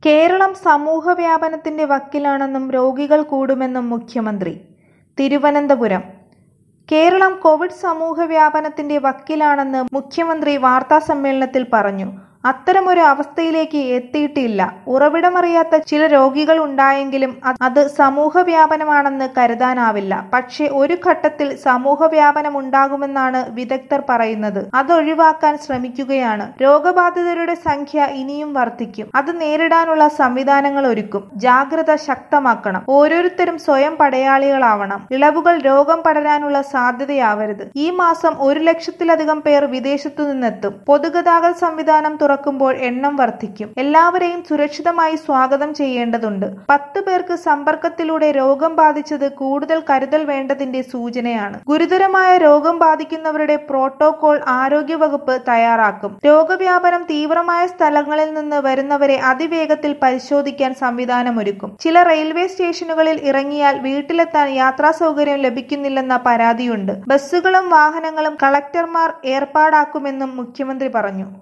കേരളം സമൂഹവ്യാപനത്തിന്റെ വക്കിലാണെന്നും രോഗികൾ കൂടുമെന്നും മുഖ്യമന്ത്രി തിരുവനന്തപുരം കേരളം കോവിഡ് സമൂഹവ്യാപനത്തിന്റെ വക്കിലാണെന്ന് മുഖ്യമന്ത്രി വാർത്താസമ്മേളനത്തിൽ പറഞ്ഞു അത്തരമൊരു അവസ്ഥയിലേക്ക് എത്തിയിട്ടില്ല ഉറവിടമറിയാത്ത ചില രോഗികൾ ഉണ്ടായെങ്കിലും അത് സമൂഹവ്യാപനമാണെന്ന് കരുതാനാവില്ല പക്ഷേ ഒരു ഘട്ടത്തിൽ സമൂഹവ്യാപനം ഉണ്ടാകുമെന്നാണ് വിദഗ്ധർ പറയുന്നത് അതൊഴിവാക്കാൻ ശ്രമിക്കുകയാണ് രോഗബാധിതരുടെ സംഖ്യ ഇനിയും വർദ്ധിക്കും അത് നേരിടാനുള്ള സംവിധാനങ്ങൾ ഒരുക്കും ജാഗ്രത ശക്തമാക്കണം ഓരോരുത്തരും സ്വയം പടയാളികളാവണം ഇളവുകൾ രോഗം പടരാനുള്ള സാധ്യതയാവരുത് ഈ മാസം ഒരു ലക്ഷത്തിലധികം പേർ വിദേശത്തു നിന്നെത്തും പൊതുഗതാഗത സംവിധാനം തുറക്കുമ്പോൾ എണ്ണം വർദ്ധിക്കും എല്ലാവരെയും സുരക്ഷിതമായി സ്വാഗതം ചെയ്യേണ്ടതുണ്ട് പത്ത് പേർക്ക് സമ്പർക്കത്തിലൂടെ രോഗം ബാധിച്ചത് കൂടുതൽ കരുതൽ വേണ്ടതിന്റെ സൂചനയാണ് ഗുരുതരമായ രോഗം ബാധിക്കുന്നവരുടെ പ്രോട്ടോകോൾ ആരോഗ്യവകുപ്പ് തയ്യാറാക്കും രോഗവ്യാപനം തീവ്രമായ സ്ഥലങ്ങളിൽ നിന്ന് വരുന്നവരെ അതിവേഗത്തിൽ പരിശോധിക്കാൻ സംവിധാനമൊരുക്കും ചില റെയിൽവേ സ്റ്റേഷനുകളിൽ ഇറങ്ങിയാൽ വീട്ടിലെത്താൻ യാത്രാ സൗകര്യം ലഭിക്കുന്നില്ലെന്ന പരാതിയുണ്ട് ബസ്സുകളും വാഹനങ്ങളും കളക്ടർമാർ ഏർപ്പാടാക്കുമെന്നും മുഖ്യമന്ത്രി പറഞ്ഞു